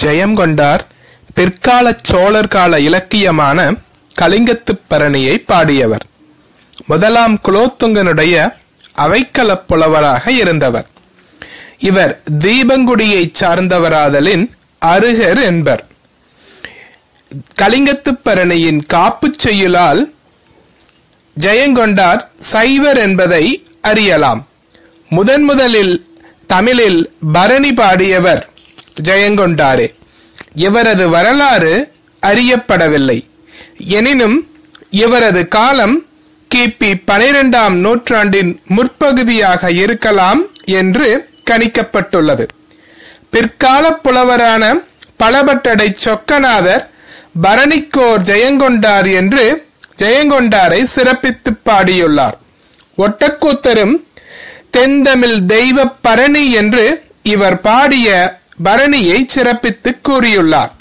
ஜெயம் கொண்டார் பிற்கால சோழர் கால இலக்கியமான கலிங்கத்துப் பரணியை பாடியவர் முதலாம் குலோத்துங்கனுடைய அவைக்களப் புலவராக இருந்தவர் இவர் தீபங்குடியைச் சார்ந்தவராதலின் அருகர் என்பர் கலிங்கத்துப் பரணியின் காப்புச் செய்யுளால் ஜெயங்கொண்டார் சைவர் என்பதை அறியலாம் முதன் முதலில் தமிழில் பரணி பாடியவர் ஜெயங்கொண்டாரே இவரது வரலாறு அறியப்படவில்லை எனினும் இவரது காலம் கிபி பனிரெண்டாம் நூற்றாண்டின் முற்பகுதியாக இருக்கலாம் என்று கணிக்கப்பட்டுள்ளது பிற்கால புலவரான பலபட்டடை சொக்கநாதர் பரணிக்கோர் ஜெயங்கொண்டார் என்று ஜெயங்கொண்டாரை சிறப்பித்து பாடியுள்ளார் ஒட்டக்கூத்தரும் தென்தமிழ் தெய்வ பரணி என்று இவர் பாடிய பரணியை சிறப்பித்து கூறியுள்ளார்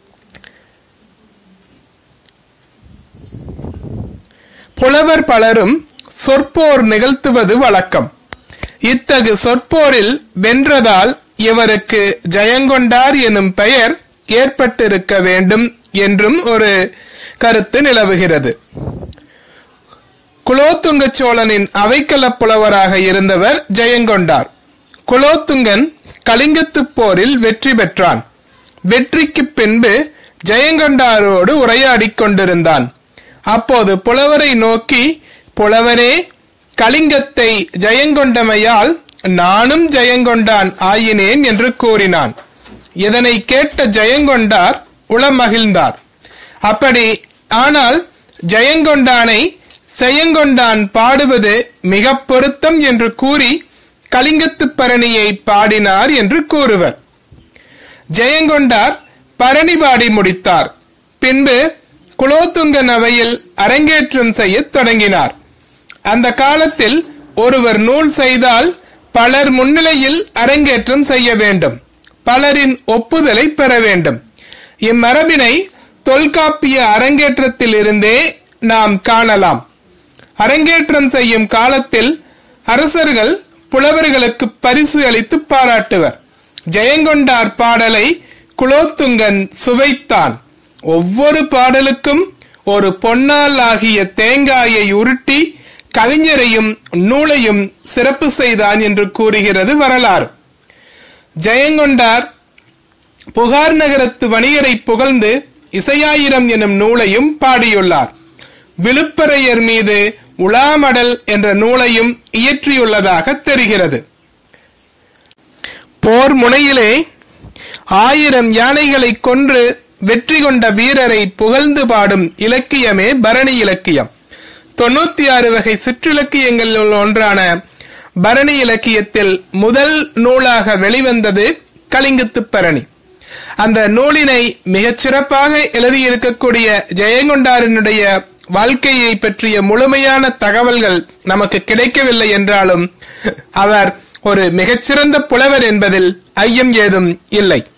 புலவர் பலரும் சொற்போர் நிகழ்த்துவது வழக்கம் இத்தகு சொற்போரில் வென்றதால் இவருக்கு ஜெயங்கொண்டார் எனும் பெயர் ஏற்பட்டிருக்க வேண்டும் என்றும் ஒரு கருத்து நிலவுகிறது குலோத்துங்க சோழனின் அவைக்களப் புலவராக இருந்தவர் ஜெயங்கொண்டார் குலோத்துங்கன் கலிங்கத்துப் போரில் வெற்றி பெற்றான் வெற்றிக்கு பின்பு ஜெயங்கொண்டாரோடு உரையாடிக் கொண்டிருந்தான் அப்போது புலவரை நோக்கி புலவரே கலிங்கத்தை ஜெயங்கொண்டமையால் நானும் ஜெயங்கொண்டான் ஆயினேன் என்று கூறினான் இதனை கேட்ட ஜெயங்கொண்டார் உளமகிழ்ந்தார் அப்படி ஆனால் ஜெயங்கொண்டானை செயங்கொண்டான் பாடுவது மிக பொருத்தம் என்று கூறி கலிங்கத்துப் பரணியை பாடினார் என்று கூறுவர் ஜெயங்கொண்டார் பரணி பாடி முடித்தார் பின்பு குலோத்துங்கன் அவையில் அரங்கேற்றம் செய்யத் தொடங்கினார் அந்த காலத்தில் ஒருவர் நூல் செய்தால் பலர் முன்னிலையில் அரங்கேற்றம் செய்ய வேண்டும் பலரின் ஒப்புதலை பெற வேண்டும் இம்மரபினை தொல்காப்பிய அரங்கேற்றத்தில் இருந்தே நாம் காணலாம் அரங்கேற்றம் செய்யும் காலத்தில் அரசர்கள் புலவர்களுக்கு பரிசு அளித்து பாராட்டுவர் ஜெயங்கொண்டார் பாடலை குலோத்துங்கன் சுவைத்தான் ஒவ்வொரு பாடலுக்கும் ஒரு பொன்னால் ஆகிய தேங்காயை உருட்டி கவிஞரையும் நூலையும் சிறப்பு செய்தான் என்று கூறுகிறது வரலாறு ஜெயங்கொண்டார் புகார் நகரத்து வணிகரை புகழ்ந்து இசையாயிரம் எனும் நூலையும் பாடியுள்ளார் விழுப்பரையர் மீது உலாமடல் என்ற நூலையும் இயற்றியுள்ளதாக தெரிகிறது போர் முனையிலே ஆயிரம் யானைகளை கொன்று வெற்றி கொண்ட வீரரை புகழ்ந்து பாடும் இலக்கியமே பரணி இலக்கியம் தொண்ணூத்தி ஆறு வகை சிற்றிலக்கியங்களில் ஒன்றான பரணி இலக்கியத்தில் முதல் நூலாக வெளிவந்தது கலிங்கத்துப் பரணி அந்த நூலினை மிகச் சிறப்பாக எழுதியிருக்கக்கூடிய ஜெயங்கொண்டாரனுடைய வாழ்க்கையை பற்றிய முழுமையான தகவல்கள் நமக்கு கிடைக்கவில்லை என்றாலும் அவர் ஒரு மிகச்சிறந்த புலவர் என்பதில் ஐயம் ஏதும் இல்லை